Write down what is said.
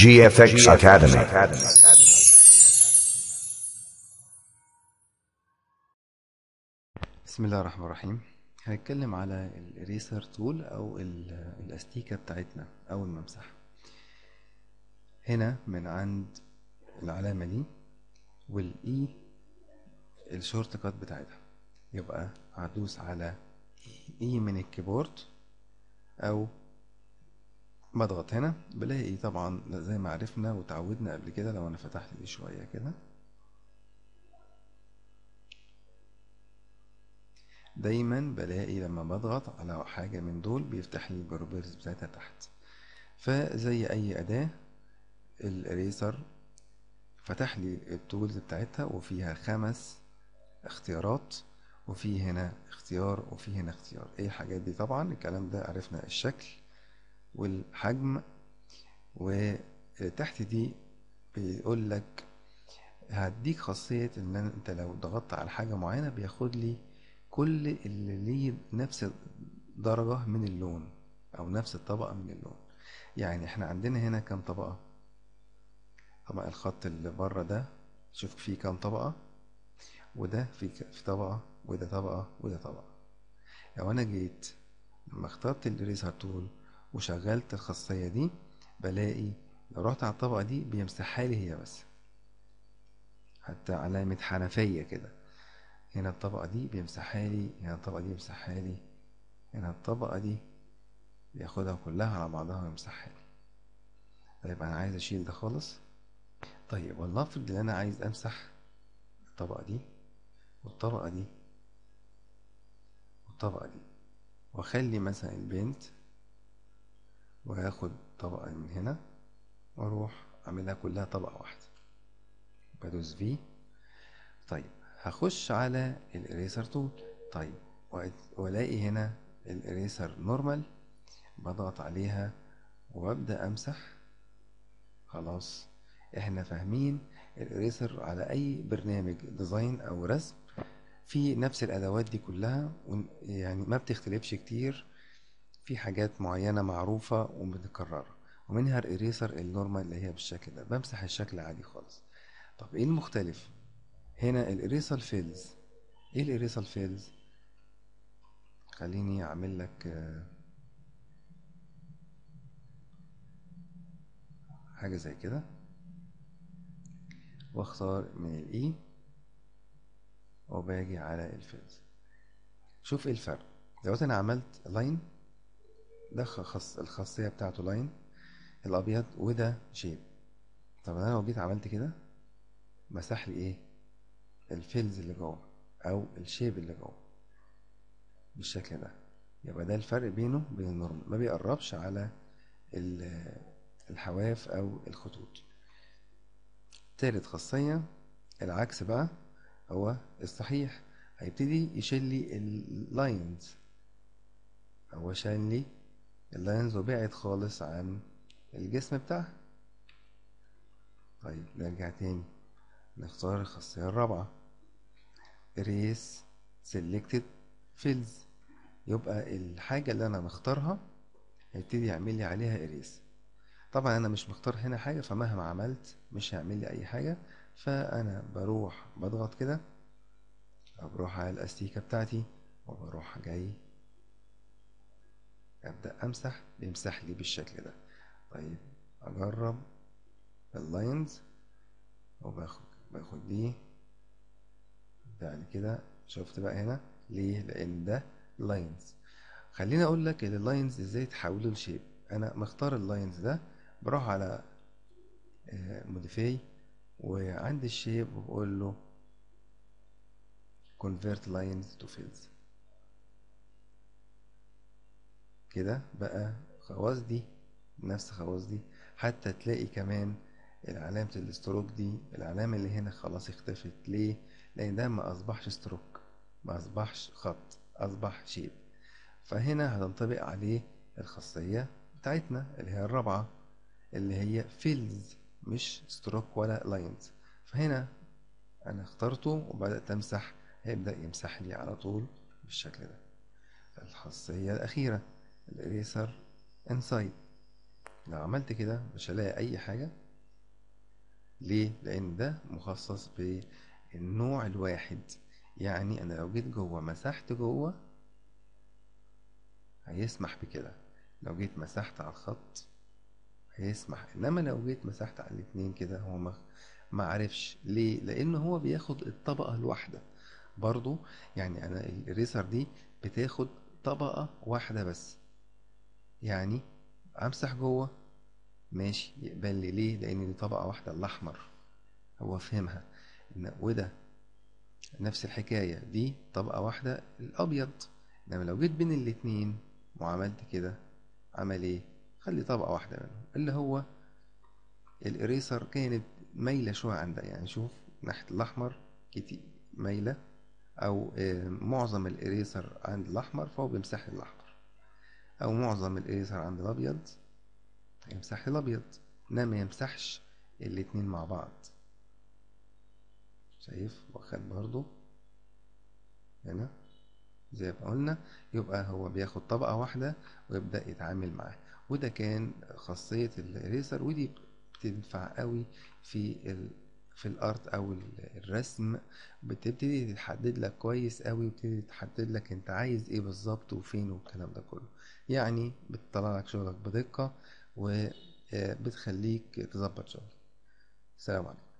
GFX Academy. بسم الله الرحمن الرحيم هنتكلم على الاريسر تول او ال- الاستيكة بتاعتنا اول ما امسح هنا من عند العلامة دي والاي الشورت كات بتاعتها يبقى هدوس على اي من الكيبورد او بضغط هنا بلاقي طبعا زي ما عرفنا وتعودنا قبل كده لو انا فتحت دي شوية كده دايما بلاقي لما بضغط على حاجة من دول بيفتح لي البروبرز بتاعتها تحت فزي اي اداة الاريسر فتح لي التولز بتاعتها وفيها خمس اختيارات وفي هنا اختيار وفي هنا اختيار ايه الحاجات دي طبعا الكلام ده عرفنا الشكل والحجم وتحت دي بيقول لك هديك خاصية ان أنا- انت لو ضغطت على حاجة معينة بياخد لي كل اللي ليه نفس درجة من اللون او نفس الطبقة من اللون يعني احنا عندنا هنا كام طبقة طبعا الخط اللي بره ده شوف فيه كام طبقة وده في ك- في طبقة وده طبقة وده طبقة لو انا جيت لما اخترت الريزر تول وشغلت الخاصية دي بلاقي لو رحت على الطبقة دي بيمسحها لي هي بس حتى علامة حنفية كده هنا الطبقة دي بيمسحها لي هنا الطبقة دي بيمسحها لي هنا الطبقة دي بياخدها كلها على بعضها ويمسحها لي طيب انا عايز اشيل ده خالص طيب ولنفرض ان انا عايز امسح الطبقة دي والطبقة دي والطبقة دي واخلي مثلا البنت واخد طبقة من هنا واروح اعملها كلها طبقة واحدة بدوس في طيب هخش على الاريسر تول طيب وأت- والاقي هنا الاريسر نورمال بضغط عليها وابدا امسح خلاص احنا فاهمين الاريسر على اي برنامج ديزاين او رسم في نفس الادوات دي كلها ون- يعني ما بتختلفش كتير في حاجات معينة معروفة ومتكررة ومنها الاريسر النورمال اللي هي بالشكل ده بمسح الشكل عادي خالص طب ايه المختلف هنا الاريسر فيلز ايه الاريسر فيلز خليني اعمل لك آه، حاجة زي كده واختار من الاي وباجي على الفيلز شوف ايه الفرق دلوقتي انا عملت لاين ده خاص الخاصية بتاعته لاين الابيض وده شيب طب انا لو جيت عملت كده مسح لي ايه الفيلز اللي جوه او الشيب اللي جوه بالشكل ده يبقى ده الفرق بينه وبين النورمال ما بيقربش على ال- الحواف او الخطوط تالت خاصية العكس بقى هو الصحيح هيبتدي يشيل لي اللاينز هو شال لي اللاينز وبعد خالص عن الجسم بتاعها طيب نرجع تاني نختار الخاصية الرابعة erase selected fields يبقى الحاجة اللي أنا مختارها هيبتدي يعمل لي عليها erase طبعا أنا مش مختار هنا حاجة فمهما عملت مش هيعمل لي أي حاجة فأنا بروح بضغط كده أو بروح على الأستيكة بتاعتي وبروح جاي أبدأ أمسح بيمسح لي بالشكل ده طيب أجرب اللاينز وباخد باخد دي بعد كده شفت بقى هنا ليه لان ده لاينز خليني اقول لك اللاينز ازاي تحوله لشيب انا مختار اللاينز ده بروح على موديفاي وعندي الشيب وبقول له convert lines to fills كده بقى خواص دي نفس خواص دي حتى تلاقي كمان علامة الستروك دي العلامة اللي هنا خلاص اختفت ليه؟ لأن ده ما أصبحش ستروك ما أصبحش خط أصبح شيب فهنا هتنطبق عليه الخاصية بتاعتنا اللي هي الرابعة اللي هي فيلز مش ستروك ولا لاينز فهنا أنا اخترته وبدأت أمسح هيبدأ يمسح لي على طول بالشكل ده الخاصية الأخيرة الإريسر انسايد لو عملت كده مش هلاقي اي حاجة ليه لان ده مخصص بالنوع الواحد يعني انا لو جيت جوه مسحت جوه هيسمح بكده لو جيت مسحت على الخط هيسمح انما لو جيت مسحت على الاتنين كده هو ما ما عرفش ليه لان هو بياخد الطبقة الواحدة برضو يعني انا الريسر دي بتاخد طبقة واحدة بس يعني امسح جوه ماشي يقبل لي ليه لان دي طبقة واحدة الاحمر هو فهمها إن وده نفس الحكاية دي طبقة واحدة الابيض انما لو جيت بين الاتنين وعملت كده عمل ايه خلي طبقة واحدة منهم اللي هو الإريسر كانت مايلة شوية عن ده يعني شوف ناحية الأحمر كتير مايلة أو آه، معظم الإريسر عند الأحمر فهو بيمسح لي الأحمر أو معظم الإريسر عند الأبيض هيمسح لي الأبيض إنما ما يمسحش الاتنين مع بعض شايف واخد برضو هنا زي ما قلنا يبقى هو بياخد طبقة واحدة ويبدأ يتعامل معاها وده كان خاصية الإريسر ودي بتنفع قوي في ال في الارت او ال- الرسم بتبتدي تحدد لك كويس قوي وبتبتدي تحدد لك انت عايز ايه بالظبط وفين والكلام ده كله يعني بتطلع لك شغلك بدقة وبتخليك تظبط شغلك السلام عليكم